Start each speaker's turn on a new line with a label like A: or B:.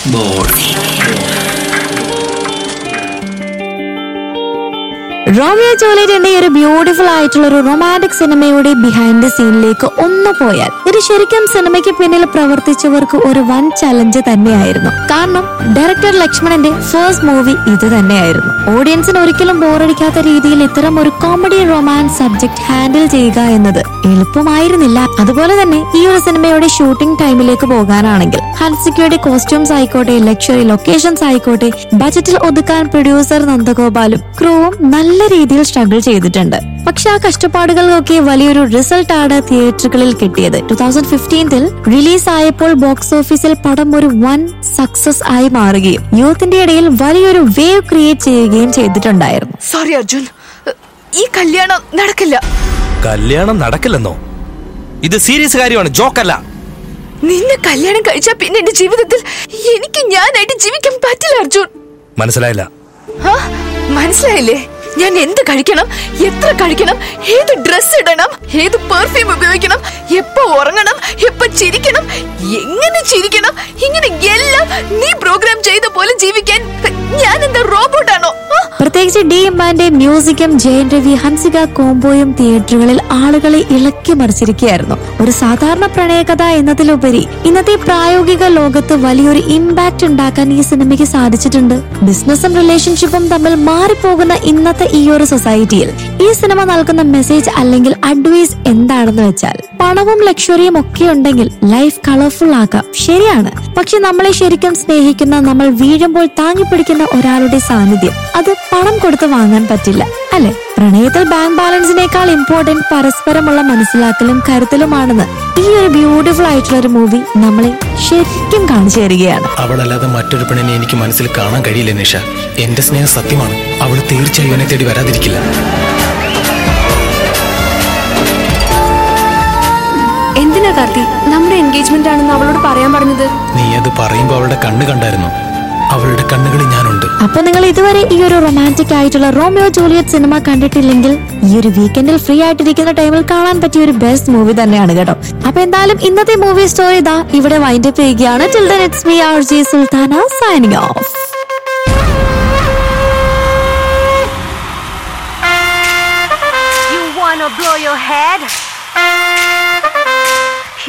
A: Boring
B: Romeo ജോലിയുടെ ഈ ഒരു ബ്യൂട്ടിഫുൾ ആയിട്ടുള്ള ഒരു റൊമാൻറ്റിക് സിനിമയുടെ ബിഹൈൻഡ് സീനിലേക്ക് ഒന്ന് പോയാൽ ഇത് ശരിക്കും സിനിമയ്ക്ക് പിന്നിൽ പ്രവർത്തിച്ചവർക്ക് ഒരു വൻ ചലഞ്ച് തന്നെയായിരുന്നു കാരണം ഡയറക്ടർ ലക്ഷ്മണന്റെ ഫസ്റ്റ് മൂവി ഇത് തന്നെയായിരുന്നു ഓഡിയൻസിന് ഒരിക്കലും ബോറടിക്കാത്ത രീതിയിൽ ഇത്തരം ഒരു കോമഡി റൊമാൻസ് സബ്ജക്ട് ഹാൻഡിൽ ചെയ്യുക എന്നത് എളുപ്പമായിരുന്നില്ല അതുപോലെ തന്നെ ഈ ഒരു സിനിമയുടെ ഷൂട്ടിംഗ് ടൈമിലേക്ക് പോകാനാണെങ്കിൽ ഹൻസിക്കയുടെ കോസ്റ്റ്യൂംസ് ആയിക്കോട്ടെ ലക്ഷറി ലൊക്കേഷൻസ് ആയിക്കോട്ടെ ബജറ്റിൽ ഒതുക്കാൻ പ്രൊഡ്യൂസർ നന്ദഗോപാലും ക്രൂവും നല്ല രീതിയിൽ സ്ട്രഗിൾ ചെയ്തിട്ടുണ്ട് പക്ഷെ ആ കഷ്ടപ്പാടുകൾക്കൊക്കെ വലിയൊരു റിസൾട്ട് ആണ് തിയേറ്ററുകളിൽ കിട്ടിയത് ടൂ തൗസൻഡ് ഫിഫ്റ്റീൻതിൽ റിലീസ് ആയപ്പോൾ ബോക്സ് ഓഫീസിൽ പടം ഒരു വൻ സക്സസ് ആയി മാറുകയും യൂത്തിന്റെ ഇടയിൽ വലിയൊരു വേവ് ക്രിയേറ്റ് ചെയ്യുകയും ചെയ്തിട്ടുണ്ടായിരുന്നു
C: സോറി അർജുൻ ഈ കല്യാണം നടക്കില്ല
D: കല്യാണം നടക്കില്ലെന്നോ ഇത് സീരിയസ് കാര്യമാണ് ജോക്കല്ല
C: നിന്നെ കല്യാണം കഴിച്ചാ പിന്നെ എന്റെ ജീവിതത്തിൽ എനിക്ക് ഞാനായിട്ട് ജീവിക്കാൻ പറ്റില്ല അർജുൻ
D: മനസ്സിലായില്ല
C: ആ, മനസ്സിലായില്ലേ ഞാൻ എന്ത് കഴിക്കണം എത്ര കഴിക്കണം ഏത് ഡ്രസ് ഇടണം ഏത് പെർഫ്യൂം ഉപയോഗിക്കണം എപ്പോ ഉറങ്ങണം എപ്പോ ചിരിക്കണം എങ്ങനെ ചിരിക്കണം ഇങ്ങനെ എല്ലാം നീ പ്രോഗ്രാം ചെയ്ത പോലെ ജീവിക്കാൻ ഞാൻ എന്താ റോബോട്ടാണോ ആ?
B: പ്രത്യേകിച്ച് ഡി ഇമ്മാന്റെ മ്യൂസിക്കും ജയൻ രവി ഹൻസിക കോംബോയും തിയേറ്ററുകളിൽ ആളുകളെ ഇളക്കി മറിച്ചിരിക്കുകയായിരുന്നു ഒരു സാധാരണ പ്രണയകഥ എന്നതിലുപരി ഇന്നത്തെ പ്രായോഗിക ലോകത്ത് വലിയൊരു ഇമ്പാക്ട് ഉണ്ടാക്കാൻ ഈ സിനിമയ്ക്ക് സാധിച്ചിട്ടുണ്ട് ബിസിനസ്സും റിലേഷൻഷിപ്പും തമ്മിൽ മാറിപ്പോകുന്ന ഇന്നത്തെ ഈ ഒരു സൊസൈറ്റിയിൽ ഈ സിനിമ നൽകുന്ന മെസ്സേജ് അല്ലെങ്കിൽ അഡ്വൈസ് എന്താണെന്ന് വെച്ചാൽ പണവും ലക്ഷറിയും ഒക്കെ ഉണ്ടെങ്കിൽ ലൈഫ് കളർഫുൾ ആക്കാം ശരിയാണ് പക്ഷെ നമ്മളെ ശരിക്കും സ്നേഹിക്കുന്ന നമ്മൾ വീഴുമ്പോൾ താങ്ങി പിടിക്കുന്ന ഒരാളുടെ സാന്നിധ്യം അത് പണം കൊടുത്ത് വാങ്ങാൻ പറ്റില്ല അല്ലെ പ്രണയത്തിൽ ബാങ്ക് ബാലൻസിനേക്കാൾ ഇമ്പോർട്ടന്റ് പരസ്പരമുള്ള മനസ്സിലാക്കലും കരുതലുമാണെന്ന് ഈ ഒരു ബ്യൂട്ടിഫുൾ ആയിട്ടുള്ള ഒരു മൂവി നമ്മളെ ശരിക്കും കാണിച്ചു തരികയാണ്
E: അവളല്ലാതെ മറ്റൊരു പെണ്ണിനെ എനിക്ക് മനസ്സിൽ കാണാൻ കഴിയില്ല നിഷ എന്റെ സ്നേഹം സത്യമാണ് അവൾ തീർച്ചയായും എന്നെ തേടി വരാതിരിക്കില്ല
F: എന്തിനാ കാർത്തി നമ്മുടെ എൻഗേജ്മെന്റ് ആണെന്ന് അവളോട് പറയാൻ പറഞ്ഞത്
E: നീ അത് പറയുമ്പോൾ അവളുടെ കണ്ണ് കണ്ടായിരുന്നു അവളുടെ കണ്ണുകളിൽ ഞാനുണ്ട്
B: അപ്പൊ നിങ്ങൾ ഇതുവരെ ഈ ഒരു റൊമാൻറ്റിക് ആയിട്ടുള്ള റോമിയോ ജൂലിയറ്റ് സിനിമ കണ്ടിട്ടില്ലെങ്കിൽ ഈ ഒരു വീക്കെൻഡിൽ ഫ്രീ ആയിട്ടിരിക്കുന്ന ടൈമിൽ കാണാൻ പറ്റിയ ഒരു ബെസ്റ്റ് മൂവി തന്നെയാണ് കേട്ടോ അപ്പൊ എന്തായാലും ഇന്നത്തെ മൂവി സ്റ്റോറി ഇതാ ഇവിടെ വൈൻഡപ്പ് ചെയ്യുകയാണ് children it's me R G Sultana signing off
G: You wanna blow your head?